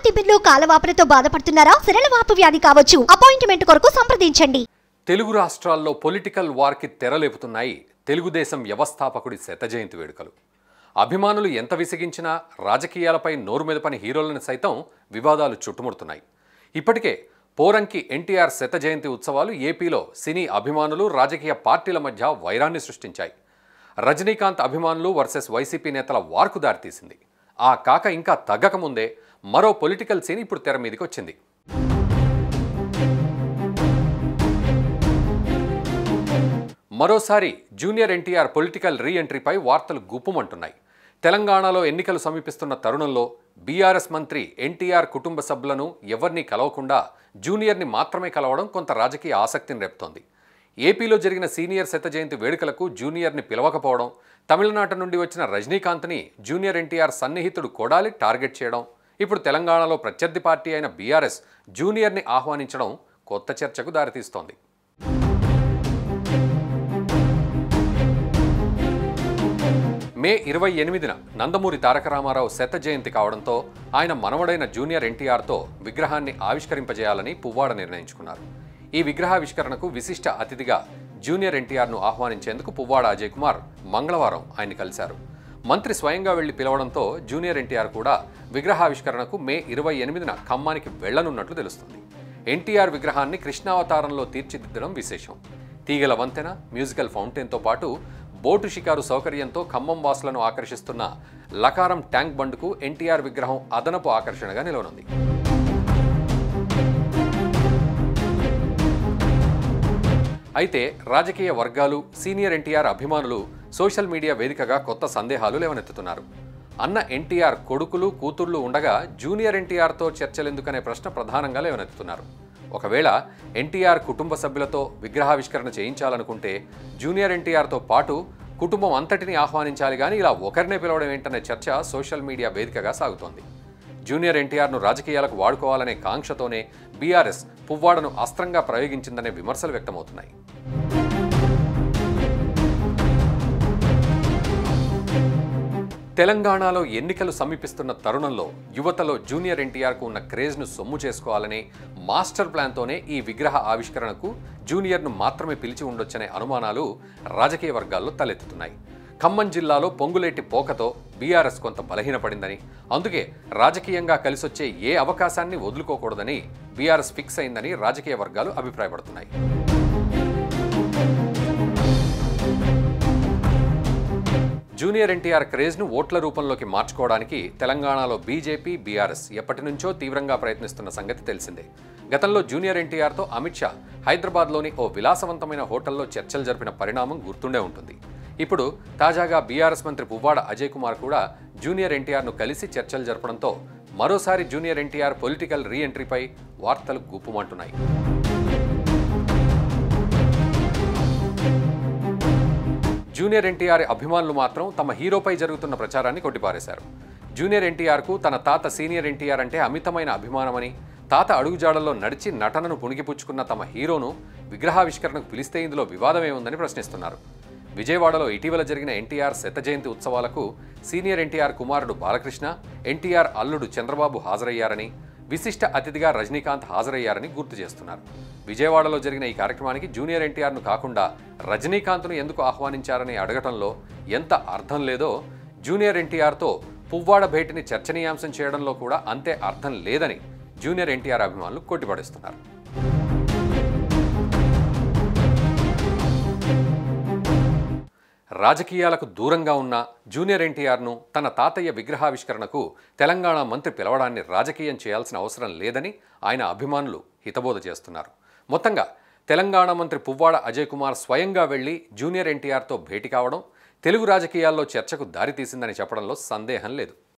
తిమ్మిర్లు కాలవాపులతో బాధపడుతున్నారా సిరలవాపు వ్యాధి కావచ్చు అపాయింట్మెంట్ కొరకు సంప్రదించండి తెలుగు రాష్ట్రాల్లో పొలిటికల్ వార్కి తెరలేపుతున్నాయి తెలుగుదేశం వ్యవస్థాపకుడి శత జయంతి వేడుకలు అభిమానులు ఎంత విసిగించినా రాజకీయాలపై నోరు మెదపని హీరోలను సైతం వివాదాలు చుట్టుముడుతున్నాయి ఇప్పటికే పోరంకి ఎన్టీఆర్ శత జయంతి ఉత్సవాలు ఏపీలో సినీ అభిమానులు రాజకీయ పార్టీల మధ్య వైరాన్ని సృష్టించాయి రజనీకాంత్ అభిమానులు వర్సెస్ వైసీపీ నేతల వార్కు దారితీసింది ఆ కాక ఇంకా తగ్గకముందే మరో పొలిటికల్ సీన్ ఇప్పుడు తెర మీదకి వచ్చింది మరోసారి జూనియర్ ఎన్టీఆర్ పొలిటికల్ రీ ఎంట్రీపై వార్తలు గుప్పుమంటున్నాయి తెలంగాణలో ఎన్నికలు సమీపిస్తున్న తరుణంలో బీఆర్ఎస్ మంత్రి ఎన్టీఆర్ కుటుంబ సభ్యులను ఎవరినీ కలవకుండా జూనియర్ని మాత్రమే కలవడం కొంత రాజకీయ ఆసక్తిని రేపుతోంది ఏపీలో జరిగిన సీనియర్ శత జయంతి వేడుకలకు జూనియర్ని పిలవకపోవడం తమిళనాట నుండి వచ్చిన రజనీకాంత్ని జూనియర్ ఎన్టీఆర్ సన్నిహితుడు కొడాలి టార్గెట్ చేయడం ఇప్పుడు తెలంగాణలో ప్రత్యర్థి పార్టీ అయిన బీఆర్ఎస్ జూనియర్ని ఆహ్వానించడం కొత్త చర్చకు దారితీస్తోంది మే ఇరవై ఎనిమిదిన నందమూరి తారక రామారావు శత జయంతి కావడంతో ఆయన మనవడైన జూనియర్ ఎన్టీఆర్తో విగ్రహాన్ని ఆవిష్కరింపజేయాలని పువ్వాడ నిర్ణయించుకున్నారు ఈ విగ్రహావిష్కరణకు విశిష్ట అతిథిగా జూనియర్ ఎన్టీఆర్ను ఆహ్వానించేందుకు పువ్వాడ అజయ్ కుమార్ మంగళవారం ఆయన్ని కలిశారు మంత్రి స్వయంగా వెళ్లి పిలవడంతో జూనియర్ ఎన్టీఆర్ కూడా విగ్రహావిష్కరణకు మే ఇరవై ఎనిమిదిన ఖమ్మానికి వెళ్లనున్నట్లు తెలుస్తుంది ఎన్టీఆర్ విగ్రహాన్ని కృష్ణావతారంలో తీర్చిదిద్దడం విశేషం తీగల వంతెన మ్యూజికల్ ఫౌంటైన్తో పాటు బోటు షికారు సౌకర్యంతో ఖమ్మం వాసులను ఆకర్షిస్తున్న లకారం ట్యాంక్ బండ్కు ఎన్టీఆర్ విగ్రహం అదనపు ఆకర్షణగా నిలవనుంది అయితే రాజకీయ వర్గాలు సీనియర్ ఎన్టీఆర్ అభిమానులు సోషల్ మీడియా వేదికగా కొత్త సందేహాలు లేవనెత్తుతున్నారు అన్న ఎన్టీఆర్ కొడుకులు కూతుళ్లు ఉండగా జూనియర్ ఎన్టీఆర్తో చర్చలెందుకనే ప్రశ్న ప్రధానంగా లేవనెత్తుతున్నారు ఒకవేళ ఎన్టీఆర్ కుటుంబ సభ్యులతో విగ్రహావిష్కరణ చేయించాలనుకుంటే జూనియర్ ఎన్టీఆర్తో పాటు కుటుంబం అంతటిని ఆహ్వానించాలి కానీ ఇలా ఒకరినే పిలవడం ఏంటనే చర్చ సోషల్ మీడియా వేదికగా సాగుతోంది జూనియర్ ఎన్టీఆర్ను రాజకీయాలకు వాడుకోవాలనే కాంక్షతోనే బీఆర్ఎస్ పువ్వాడను అస్త్రంగా ప్రయోగించిందనే విమర్శలు వ్యక్తమవుతున్నాయి తెలంగాణలో ఎన్నికలు సమీపిస్తున్న తరుణంలో యువతలో జూనియర్ ఎన్టీఆర్కు ఉన్న క్రేజ్ను సొమ్ము చేసుకోవాలనే మాస్టర్ ప్లాన్తోనే ఈ విగ్రహ ఆవిష్కరణకు జూనియర్ను మాత్రమే పిలిచి ఉండొచ్చనే అనుమానాలు రాజకీయ వర్గాల్లో తలెత్తుతున్నాయి ఖమ్మం జిల్లాలో పొంగులేటి పోకతో బీఆర్ఎస్ కొంత బలహీనపడిందని అందుకే రాజకీయంగా కలిసొచ్చే ఏ అవకాశాన్ని వదులుకోకూడదని బీఆర్ఎస్ ఫిక్స్ అయిందని రాజకీయ వర్గాలు అభిప్రాయపడుతున్నాయి జూనియర్ ఎన్టీఆర్ క్రేజ్ను ఓట్ల రూపంలోకి మార్చుకోవడానికి తెలంగాణలో బీజేపీ బీఆర్ఎస్ ఎప్పటి నుంచో తీవ్రంగా ప్రయత్నిస్తున్న సంగతి తెలిసిందే గతంలో జూనియర్ ఎన్టీఆర్తో అమిత్ షా హైదరాబాద్లోని ఓ విలాసవంతమైన హోటల్లో చర్చలు జరిపిన పరిణామం గుర్తుండే ఉంటుంది ఇప్పుడు తాజాగా బీఆర్ఎస్ మంత్రి పువ్వాడ అజయ్ కుమార్ కూడా జూనియర్ ఎన్టీఆర్ను కలిసి చర్చలు జరపడంతో మరోసారి జూనియర్ ఎన్టీఆర్ పొలిటికల్ రీ ఎంట్రీపై వార్తలు గుప్పుమంటున్నాయి జూనియర్ ఎన్టీఆర్ అభిమానులు మాత్రం తమ హీరోపై జరుగుతున్న ప్రచారాన్ని కొట్టిపారేశారు జూనియర్ ఎన్టీఆర్కు తన తాత సీనియర్ ఎన్టీఆర్ అంటే అమితమైన అభిమానమని తాత అడుగుజాడల్లో నడిచి నటనను పుణిగిపుచ్చుకున్న తమ హీరోను విగ్రహావిష్కరణకు పిలిస్తే ఇందులో వివాదమేముందని ప్రశ్నిస్తున్నారు విజయవాడలో ఇటీవల జరిగిన ఎన్టీఆర్ శత జయంతి ఉత్సవాలకు సీనియర్ ఎన్టీఆర్ కుమారుడు బాలకృష్ణ ఎన్టీఆర్ అల్లుడు చంద్రబాబు హాజరయ్యారని విశిష్ట అతిథిగా రజనీకాంత్ హాజరయ్యారని గుర్తు చేస్తున్నారు విజయవాడలో జరిగిన ఈ కార్యక్రమానికి జూనియర్ ఎన్టీఆర్ను కాకుండా రజనీకాంత్ను ఎందుకు ఆహ్వానించారని అడగటంలో ఎంత అర్థం లేదో జూనియర్ ఎన్టీఆర్తో పువ్వాడ భేటీని చర్చనీయాంశం చేయడంలో కూడా అంతే అర్థం లేదని జూనియర్ ఎన్టీఆర్ అభిమానులు కొట్టిపడేస్తున్నారు రాజకీయాలకు దూరంగా ఉన్న జూనియర్ ఎన్టీఆర్ను తన తాతయ్య విగ్రహావిష్కరణకు తెలంగాణ మంత్రి పిలవడాన్ని రాజకీయం చేయాల్సిన అవసరం లేదని ఆయన అభిమానులు హితబోధ చేస్తున్నారు మొత్తంగా తెలంగాణ మంత్రి పువ్వాడ అజయ్ కుమార్ స్వయంగా వెళ్లి జూనియర్ ఎన్టీఆర్తో భేటీ కావడం తెలుగు రాజకీయాల్లో చర్చకు దారితీసిందని చెప్పడంలో సందేహం లేదు